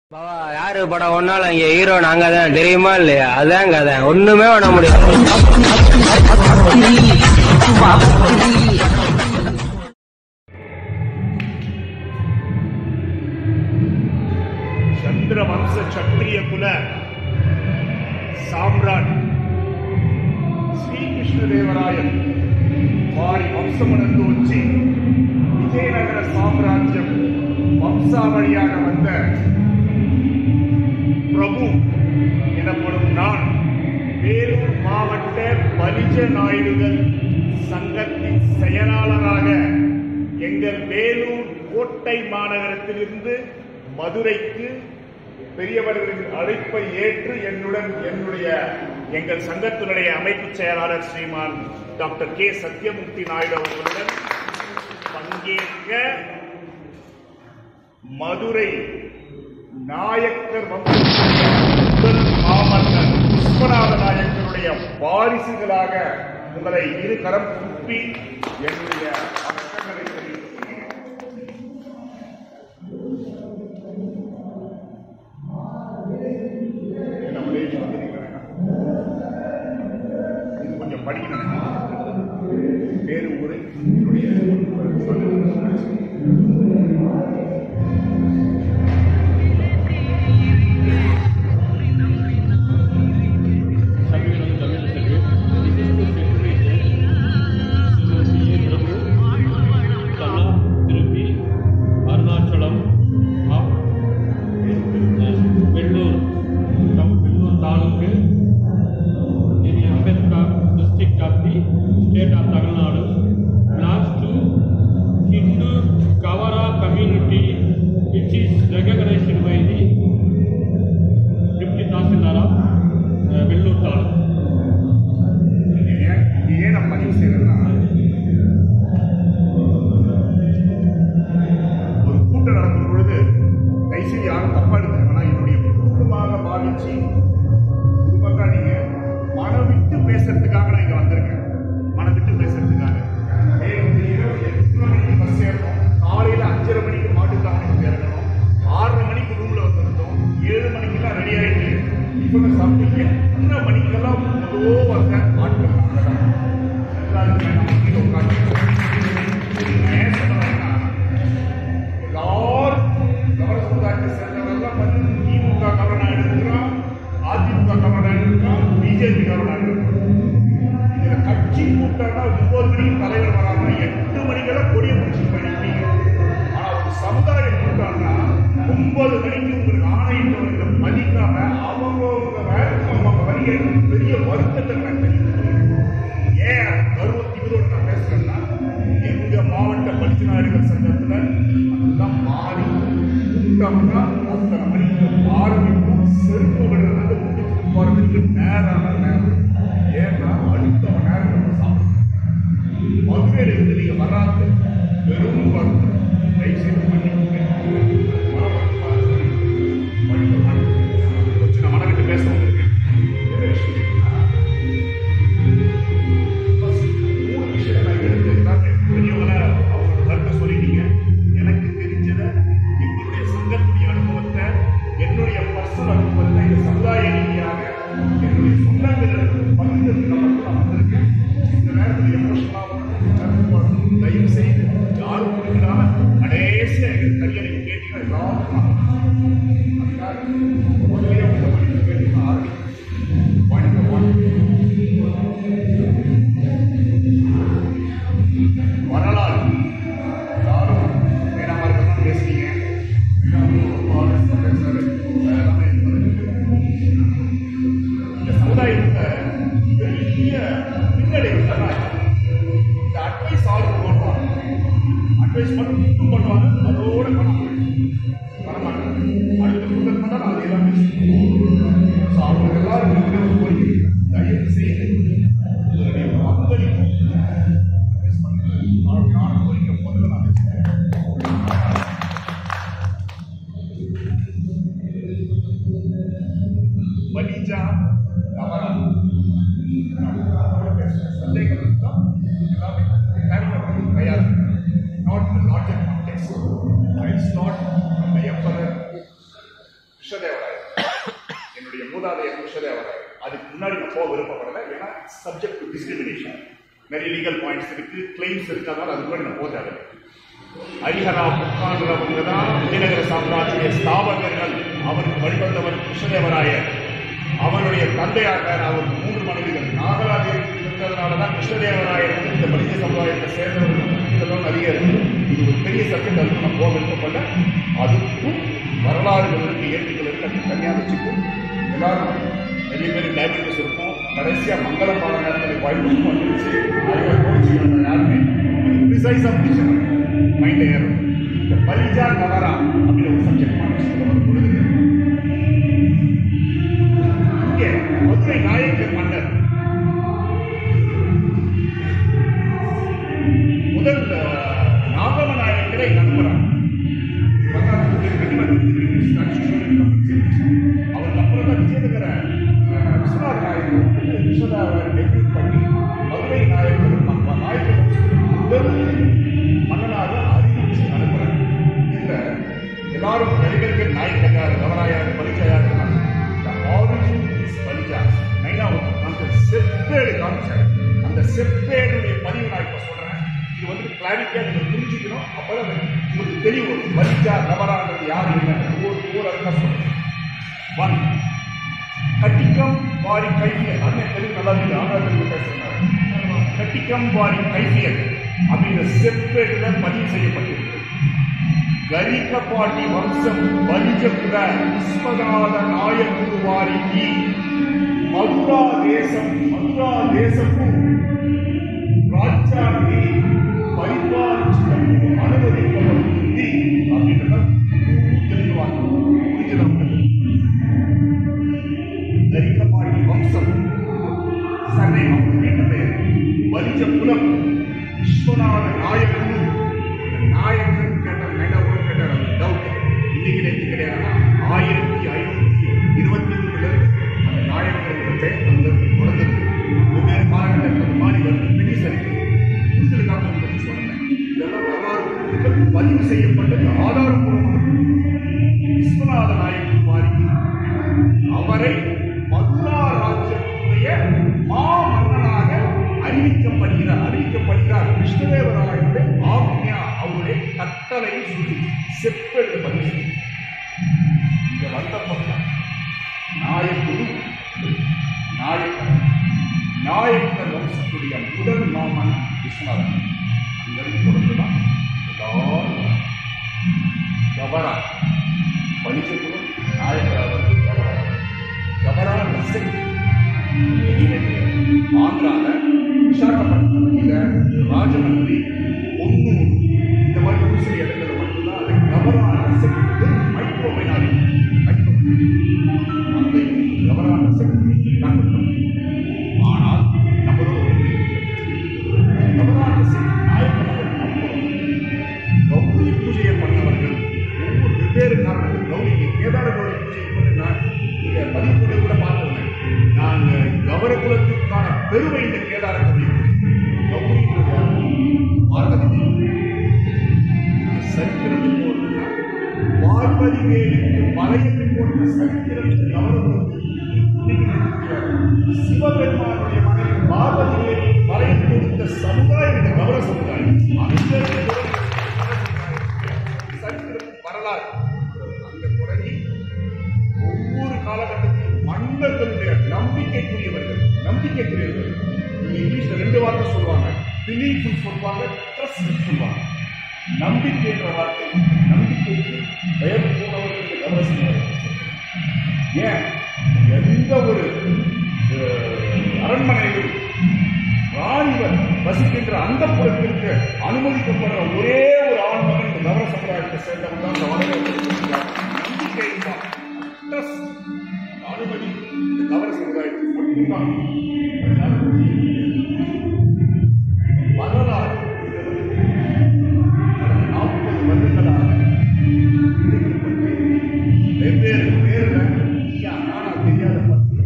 பாவா யாரு படம் ஒன்னாலும் இங்க ஹீரோ நாங்க தான் தெரியுமா இல்லையா அதான் கதை ஒண்ணுமே பண்ண முடியாது చంద్రవంశ క్షత్రియ కుల సామ్రాట్ శ్రీకృష్ణదేవరాయన్ వారి వంశమునందు వచ్చి విజయనగర సామ్రాజ్యం వంశావళిயாக வந்த பிரபு எனப்படும் நான் வேலூர் மாவட்ட பரிஜ நாயுடுகள் சங்கத்தின் செயலாளராக எங்கள் வேலூர் கோட்டை மாநகரத்திலிருந்து மதுரைக்கு பெரியவர்களின் அழைப்பை ஏற்று என்னுடன் என்னுடைய எங்கள் சங்கத்தினுடைய அமைப்பு செயலாளர் ஸ்ரீமான் டாக்டர் கே சத்யமூர்த்தி நாயுடு அவர்களுடன் பங்கேற்க மதுரை நாயக்கர் வம்சத்தினுடைய முதல் மாமன்னர் விஸ்வநாத நாயக்கருடைய வாரிசுகளாக உங்களை இரு கரம் குப்பி என்னுடைய வணக்கங்களை தெரிவித்துக் என்ன ஒரே நிமிஷம் வந்திருக்கிறேன். இது கொஞ்சம் படிக்கணும் வேறு ஒரு என்னுடைய Submission Tamil Circuit. This is to separate Sri Prabhu, Kala, Tirupati, Arunachalam of Vellore, from Vellore Taluk in Ambedkar district of the state of Tamil Nadu belongs to Hindu Kavara community which is recognized by the Deputy Tahsildar of uh, Vellore Taluk. இது ஏன் இது ஏன் நான் பதிவு செய்யறேன்னா ஒரு கூட்டம் நடக்கும் பொழுது தயவுசெய்து யாரும் தப்பா எடுத்துக்கணும் என்னுடைய குடும்பமாக பாவிச்சு குடும்பக்கா நீங்க மனம் விட்டு பேசுறதுக்காக நான் இங்க வந்திருக்கேன் மனம் விட்டு பேசுறதுக்காக நேற்று இரவு எட்டு மணிக்கு பஸ் ஏறணும் காலையில அஞ்சரை மணிக்கு மாட்டுத்தாவணிக்கு இறங்கணும் ஆறரை மணிக்கு ரூம்ல வந்திருந்தோம் ஏழு மணிக்கெல்லாம் ரெடி ஆயிட்டு இப்போ சாப்பிட்டீங்க எத்தனை மணிக்கெல்லாம் முதோ வந்த ஆட்கள் நாங்க தான். எல்லாருமே நம்ம கீழே உட்காந்து நான் ஏன் சொல்றேன்னா எல்லாரும் கவர சமுதாயத்தை சேர்ந்தவரெல்லாம் வந்து திமுக கவர்னாக இருக்கிறோம் அதிமுக கவர்னாக இருக்கிறோம் பிஜேபி கவர்னாக இருக்கிறோம் இதுல கட்சி கூட்டம்னா ஒன்பது மணிக்கு தலைவர் வராம எட்டு மணிக்கெல்லாம் கொடியை பிடிச்சிட்டு பண்ணிப்பீங்க ஆனா ஒரு சமுதாய கூட்டம்னா ஒன்பது மணிக்கு உங்களுக்கு ஆணையிட்டவங்க மதிக்காம அவங்கவுங்க வேலைக்கு அவங்க வரிகள் பெரிய வருத்தத்தை நான் தெரிவிக்கிறேன் ஏன் கருவத்தியோடு நான் பேசுறேன்னா எங்க மாவட்ட பலிச்சினாரிகள் சங்கத்துல அதுதான் மாறி கூட்டம்னா அத்தனை மணிக்கு ஆரம்பிக்கும் செருப்பு விடுறது முடிச்சுட்டு போறதுக்கு நேரான நேரம் ஏன்னா அடுத்த மணி நேரம் நம்ம சாப்பிடணும் மதுரையில இருந்து நீங்க வராது வெறும் வருத்தம் தயவு செய்து பண்ணிக்கோங்க கொஞ்சம் நான் மனவிட்டு பேச வந்திருக்கேன் என்ன விஷயம்னா, மூணு விஷயம் நான் எடுத்துக்கிட்டாங்க. பெரியவங்கள அவங்க கருத்தை சொல்லிட்டீங்க. எனக்கு தெரிஞ்சத, எங்களுடைய சங்கத்துடைய அனுபவத்தை, என்னுடைய personal அனுபவத்தை, இந்த சமுதாய ரீதியாக என்னுடைய சொந்தங்களுக்கு பகிர்ந்ததுக்கு மட்டும் நான் வந்திருக்கேன். இந்த நேரத்தில் emotional ஆ வரணும். தயவு செய்து யாரும் குறுக்கிடாம கடைசியா எங்க கையனை கேட்டீங்கன்னா எல்லாரும் நான் அதுக்காக முதல்லயே உங்களை மன்னிப்பு கேட்டு நான் ஆரம்பிக்கிறேன். Point number one. வரலாறு எல்லாரும் வேணாம இருக்கணும் பேசுறீங்க இந்த சமுதாயத்துல பெரிய பின்னடைவு தான் இந்த அட்வைஸ் ஆர்டர் போடுவாங்க அட்வைஸ் மட்டும் பண்ணுவாங்க அதோட பணம் வரமாட்டாங்க அடுத்த கூட்டம் பண்ணால் அதே தான் பேசுவோம் ஸோ அவங்க எல்லாரும் ஒரே ஒரு கோரிக்கை தயவு செய்து உங்களுடைய பங்களிப்பு அட்வைஸ் பண்ணுங்க ஆளுமையான கோரிக்கை முதல்ல நான் வச்சுக்கிறேன் பலிஜா தவறா சந்தேகம் இருந்தா எல்லாமே கேரி தயார் not not a contact it's not from the emperor Krishnadevarayar என்னுடைய மூதாதையர் கிருஷ்ணதேவராயர் அதுக்கு முன்னாடி நான் போக விருப்பப்படலை ஏன்னா சப்ஜெக்ட் டு டிஸ்கிரிமினேஷன் நிறைய லீகல் பாயிண்ட்ஸ் இருக்கு கிளைம்ஸ் இருக்கு அதனால அது முன்னாடி நான் போக தேவையில்லை ஹரிஹரா புக்கான்றவங்க தான் விஜயநகர சாம்ராஜ்ய ஸ்தாபகர்கள் அவருக்கு வழிவந்தவர் கிருஷ்ணதேவராயர் அவருடைய தந்தையார் அவருக்கு மூன்று மனைவிகள் நாகராஜர் இருந்ததுனால தான் கிருஷ்ணதேவராயர் வந்து இந்த மனித சமுதாயத்தை சேர்ந்தவர்கள் இதெல்லாம் நிறைய இருக்கு இது ஒரு பெரிய சப்ஜெக்ட் அதுக்கு நான் போக விருப்பப்படல அதுக்கும் வரலாறுகள் இருக்கு ஏற்றுக்கள் இருக்கு அது தனியாக வச்சுக்கும் எல்லாரும் நிறைய பேர் டயபெட்டிஸ் இருக்கும் கடைசியா மங்கள பாட நேரத்தில் வாய்ப்பு வந்துருச்சு நிறைய கோச்சு யாருமே ப்ரிசைஸாக முடிச்சிடணும் மைண்ட்ல ஏறும் இந்த பலிஜா நவரா அப்படின்னு ஒரு சப்ஜெக்ட் மாநிலத்தில் வரும் பொழுது இங்கே மதுரை நாயக்கர் மன்னர் முதல் அஹ், நாகம நாயக்கரை நம்புறார் அவருக்கு அப்புறம் தான் விஜயநகர அஹ், விஸ்வநாத நாயக்கர் வந்து விஸ்வநாதர் டெபியூட் பண்ணி மதுரை நாயக்கர் நம்ம நாயக்கர் முதல் மன்னனாக அறிவிச்சு அனுப்புறாங்க இதுல எல்லாரும் நடிகர்கள் நாயக்கர் கவராயார் பரிச்சயார் ஆரிஜின் இஸ் பலிஜா நைனா அந்த செப்பேடு காமிச்சாங்க அந்த செப்பேடுடைய பதிவு நான் இப்ப சொல்றேன் இது வந்து கிளாரிட்டியா நீங்க புரிஞ்சுக்கணும் அப்பதான் உங்களுக்கு தெரியும் வரும் பலிஜா கவரான்றது யார் என்ன ஒவ்வொரு ஒவ்வொரு அதுதான் சொல்றேன் ஒன் கட்டிக்கம் வாரி கைவியல் அண்ணன் தெரியும் நல்லா இருக்கு ஆனாலும் பேசுறாங்க கட்டிக்கம் வாரி கைவியல் அப்படிங்கிற செப்பேடுல பதிவு செய்யப்பட்டிருக்கு கரிகபாட்டி வம்சம் பலிஜபுர விஸ்வநாத நாயக்கு வாரிக்கு மதுரா தேசம் மதுரா தேசப்பு ராஜாங்கி பரிபாலிச்சம் அனுமதிக்கப்பட்டிருந்தி அப்படின்றத தெரிஞ்சுவாங்க புரிஞ்சுதான் தரிக்கபாடி வம்சம் சரணை வீட்டு பெயர் வலிஜ குலம் விஸ்வநாத நாயக்கன் நாயக்கன் கேட்டார் நைனாபுரம் கேட்டார் அவர் டவுட் இன்னைக்கு நேற்று கிடையாதுன்னா ஆயிரத்தி ஐநூத்தி இருபத்தி மூணுல அந்த நாயக்கர்கள் பெயர் அந்த தொடர்ந்தது வெவ்வேறு காலகட்டத்தில் அந்த மாறி வருது பெரிய சரிக்கு புரிதலுக்காக உங்களுக்கு சொன்னேன் இதெல்லாம் வரலாறு பதிவு செய்யப்பட்டது ஆதாரப்பூர்வமாக விஸ்வநாத நாயக்கன் மாறி அவரை மதுரா ராஜ்யத்துடைய மாமன்னனாக அறிவிக்கப்படுகிறார் அறிவிக்கப்படுகிறார் கிருஷ்ணதேவராயனுடைய ஆக்ஞா அவருடைய கட்டளை சொல்லி செப்பெழுத பதிவு இங்க வந்த பக்கம் நாயக்குரு நாயக்கர் நாயக்கர் வம்சத்துடைய முதல் மாமன் விஸ்வநாதன் அங்கிருந்து தொடர்ந்துதான் எல்லாரும் கவரா பலிச்சபுரம் நாயக்கர் வந்து கவரா கவரா நசன் ஆந்திரால விசாகப்பட்டினத்தில ராஜமந்திரி ஒன்னூர் இந்த மாதிரி ஒரு சில இடத்துல மட்டும்தான் அந்த கவரா நசன் மைக்ரோ மைனாரிட்டி மைக்ரோ அந்த கவரா நசன் ஆனால் நம்மளோட கவரா நசன் நாயக்கர் கௌரி பூஜையை பண்ணவர்கள் ஒவ்வொரு வெவ்வேறு காரணங்கள் கௌரிக்கு கேதார கௌரி பூஜை பண்ணி நான் நீங்க பதிவு கூட பார்த்துருந்தேன் நான் கௌர குலத்துக்கான பெருமை இந்த கேதார கௌரி கௌரின்றது பார்வதி இந்த சரித்திரத்தில் போடுறதுன்னா பார்வதி தேவிக்கு மலையத்தில் போட்ட சரித்திரத்தில் கௌரவத்துக்கு சிவபெருமானுடைய மனைவி பார்வதி தேவி மலையில் கொடுத்த சமுதாயம் இந்த கௌர சமுதாயம் அந்த சரித்திரம் வரலாறு அங்க தொடங்கி ஒவ்வொரு காலகட்டத்திலும் மன்னர்களுடைய நம்பிக்கைக்குரியவர்கள் நம்பிக்கைக்குரியவர்கள் நீங்க இங்கிலீஷ்ல ரெண்டு வார்த்தை சொல்லுவாங்க பிலீஃப் சொல்லுவாங்க ட்ரஸ்ட் சொல்லுவாங்க நம்பிக்கைன்ற வார்த்தை நம்பிக்கைக்கு பெயர் போனவர்களுக்கு கவனம் ஏன் எந்த ஒரு அஹ், அரண்மனையிலும் ராணிவர் வசிக்கின்ற அந்த புறத்திற்கு அனுமதிக்கப்படுற ஒரே ஒரு ஆண்மகன் இந்த நவர சமுதாயத்தை சேர்ந்தவன் தான் இந்த வடகிழக்கு நம்பிக்கை தான் Trust. அனுமதி இந்த நவர சமுதாயத்துக்கு மட்டும்தான் அதனால வரலாறு கடந்த நாற்பது வருடங்களாக இணைக்கப்பட்டு வெவ்வேறு பேர்ல ஐயா நானா தெரியாத பத்து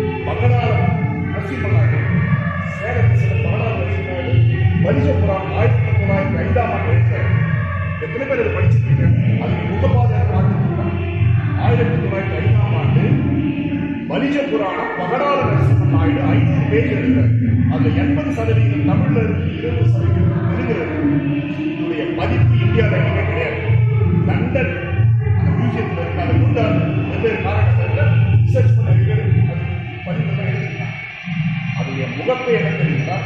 பகடாலம் நரசிம்மநாயகர் சேலத்தில் சில பகடால் வழிபாடு பரிசபுரம் ஆயிரத்தி ஆயிரத்தி தொள்ளாயிரத்தி ஐந்தாம் ஆண்டு எழுதுறாரு எத்தனை பேர் அதை படிச்சிருக்கீங்க அதுக்கு முகபாதர் பார்த்துருக்கீங்களா ஆயிரத்தி தொள்ளாயிரத்தி ஐந்தாம் ஆண்டு பலிஜ புராணம் பகடால நரசிம்மன் நாயுடு ஐநூறு பேஜ் எழுதுறாரு அதுல எண்பது சதவீதம் தமிழ்ல இருக்கு இருபது சதவீதம் தெலுங்குல இருக்கு இதனுடைய பதிப்பு இந்தியாவில் எங்கேயுமே கிடையாது லண்டன் அந்த மியூசியத்தில் இருக்கு அதை கொண்டு அது வெவ்வேறு காலகட்டத்தில் ரிசர்ச் பண்ண அது பதிப்பெல்லாம் எழுதிருக்காங்க அதுடைய முகப்பை என்ன தெரியுங்களா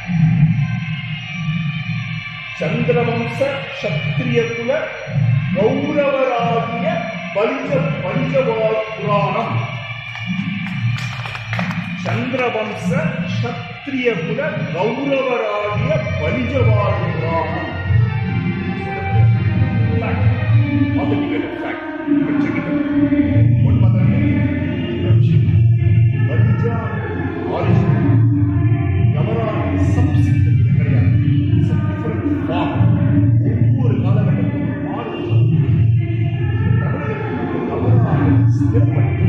சந்திரவம்ச சத்திரிய குல கௌரவராகிய பலிஜ பலிஜவார் புராணம் சந்திரவம்ச சத்திரிய குல கௌரவராகிய பலிஜவார் புராணம் Fact. Authenticated fact. You can check it out. One mother Balija origin கவரான சப்சிக்ட் இது கிடையாது இட்ஸ் டிஃபரண்ட் ஃபார்ம் ஒவ்வொரு காலகட்டத்திலும் மாறும் தமிழகத்தில் கவரான ஸ்திரப்பட்டு